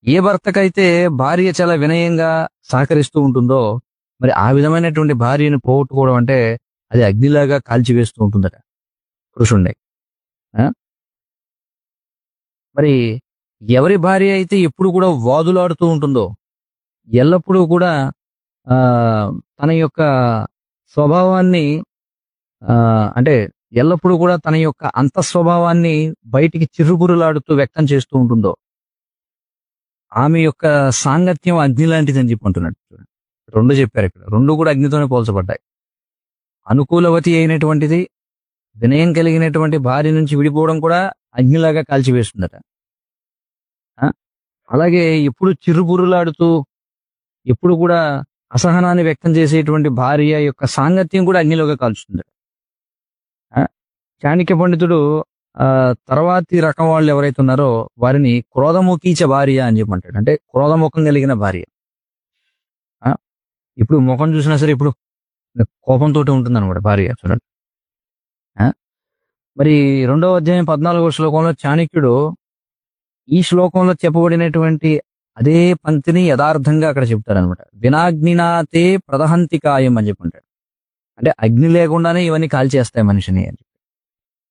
ఏ భర్తకైతే భార్య చాలా వినయంగా సహకరిస్తూ ఉంటుందో మరి ఆ విధమైనటువంటి భార్యను పోగొట్టుకోవడం అంటే అది అగ్నిలాగా కాల్చివేస్తూ ఉంటుందట పురుషుణ్ణి ఆ? మరి ఎవరి భార్య అయితే ఎప్పుడు కూడా వాదులాడుతూ ఉంటుందో ఎల్లప్పుడూ కూడా ఆ తన యొక్క స్వభావాన్ని ఆ అంటే ఎల్లప్పుడూ కూడా తన యొక్క అంత స్వభావాన్ని బయటికి చిరుబురులాడుతూ వ్యక్తం చేస్తూ ఉంటుందో ఆమె యొక్క సాంగత్యం అగ్ని లాంటిదని చెప్పి అంటున్నాడు చూడండి. రెండు చెప్పారు ఇక్కడ రెండు కూడా అగ్నితోనే పోల్చబడ్డాయి అనుకూలవతి అయినటువంటిది వినయం కలిగినటువంటి భార్య నుంచి విడిపోవడం కూడా అగ్నిలాగా కాల్చివేస్తుందట ఆ? అలాగే ఎప్పుడు చిరుబురులాడుతూ ఎప్పుడు కూడా అసహనాన్ని వ్యక్తం చేసేటువంటి భార్య యొక్క సాంగత్యం కూడా అగ్నిలోగా కాల్చుతుందట ఆ? చాణక్య పండితుడు ఆ తర్వాతి రకం వాళ్ళు ఎవరైతే ఉన్నారో వారిని క్రోధముఖీచ భార్య అని చెప్పంటాడు అంటే క్రోధముఖం కలిగిన భార్య ఆ? ఇప్పుడు ముఖం చూసినా సరే ఇప్పుడు కోపంతో ఉంటుంది అనమాట భార్య చూడండి ఆ? మరి రెండవ అధ్యాయం పద్నాలుగో శ్లోకంలో చాణక్యుడు ఈ శ్లోకంలో చెప్పబడినటువంటి అదే పంక్తిని యథార్థంగా అక్కడ చెప్తారనమాట వినాగ్నినాతే ప్రదహంతి కాయం అని చెప్పంటాడు అంటే అగ్ని లేకుండానే ఇవన్నీ కాల్చేస్తాయి మనిషిని అని